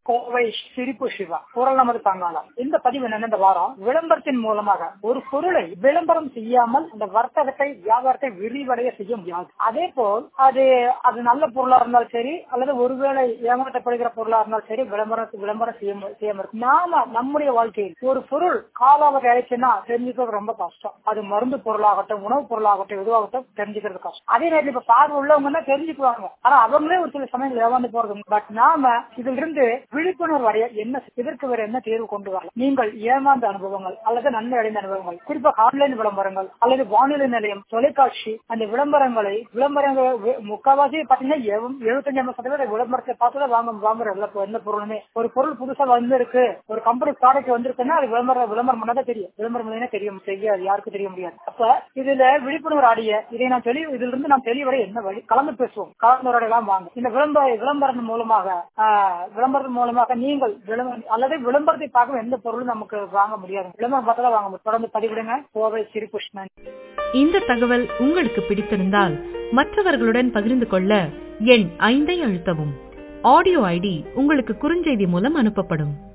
கோவை சிரிப்பு சிவா குரல் நமது பங்காளம் இந்த பதிவு என்னன்னா இந்த வாரம் விளம்பரத்தின் மூலமாக ஒரு பொருளை விளம்பரம் செய்யாமல் அந்த வர்த்தகத்தை வியாபாரத்தை விரிவடைய செய்ய முடியாது அதே போல் அது அது நல்ல பொருளா இருந்தாலும் சரி அல்லது ஒருவேளை ஏமாற்றப்படுகிற பொருளா இருந்தாலும் சரி விளம்பரம் விளம்பரம் செய்ய மு- செய்யாம இருக்கு நாம நம்முடைய வாழ்க்கையில் ஒரு பொருள் காலாவதி ஆயிடுச்சுன்னா தெரிஞ்சுக்கிறது ரொம்ப கஷ்டம் அது மருந்து பொருளாகட்டும் உணவு பொருளாகட்டும் எதுவாகட்டும் தெரிஞ்சுக்கிறது கஷ்டம் அதே நேரத்தில் இப்ப பார்வை உள்ளவங்கன்னா தெரிஞ்சுக்குவாங்க ஆனா அவங்களே ஒரு சில சமயங்கள் ஏமாந்து போறது பட் நாம இதில் இருந்து விழிப்புணர்வு அடைய என்ன இதற்கு வேற என்ன தேர்வு கொண்டு வரலாம் நீங்கள் ஏமாந்த அனுபவங்கள் அல்லது நன்மை அடைந்த அனுபவங்கள் குறிப்பாக ஆன்லைன் விளம்பரங்கள் அல்லது வானொலி நிலையம் தொலைக்காட்சி அந்த விளம்பரங்களை விளம்பரங்கள் வி- முக்கால்வாசி பாத்தீங்கன்னா எழுபத்தஞ்சு ஐம்பது சதவீத விளம்பரத்தை பார்த்துதான் வாங்க வாங்குற எல்லா பொ- எந்த பொருளுமே ஒரு பொருள் புதுசா வந்திருக்கு ஒரு கம்பெனி ப்ராடக்ட் வந்திருக்குன்னா அது விளம்பரம் விளம்பரம் பண்ணாதான் தெரியும் விளம்பரம் இல்லைன்னா தெரியும் தெரியாது யாருக்கும் தெரிய முடியாது அப்ப இதுல விழிப்புணர்வு அடைய இதை நான் தெளிவு இதுல இருந்து நாம் தெளிவடை என்ன வழி கலந்து பேசுவோம் கலந்துரையாடலாம் வாங்க இந்த விளம்பர விளம்பரம் மூலமாக ஆஹ், விளம்பரத்தின் மூலமாக நீங்கள் விளம்பரம் அல்லது விளம்பரத்தை பார்க்கும் எந்த பொருளும் நமக்கு வாங்க முடியாது விளம்பரம் பார்த்தா தான் வாங்க முடியும் தொடர்ந்து பதிவிடுங்க கோவை ஸ்ரீகிருஷ்ணன் இந்த தகவல் உங்களுக்கு பிடித்திருந்தால் மற்றவர்களுடன் பகிர்ந்து கொள்ள எண் ஐந்தை அழுத்தவும் ஆடியோ ஐடி உங்களுக்கு குறுஞ்செய்தி மூலம் அனுப்பப்படும்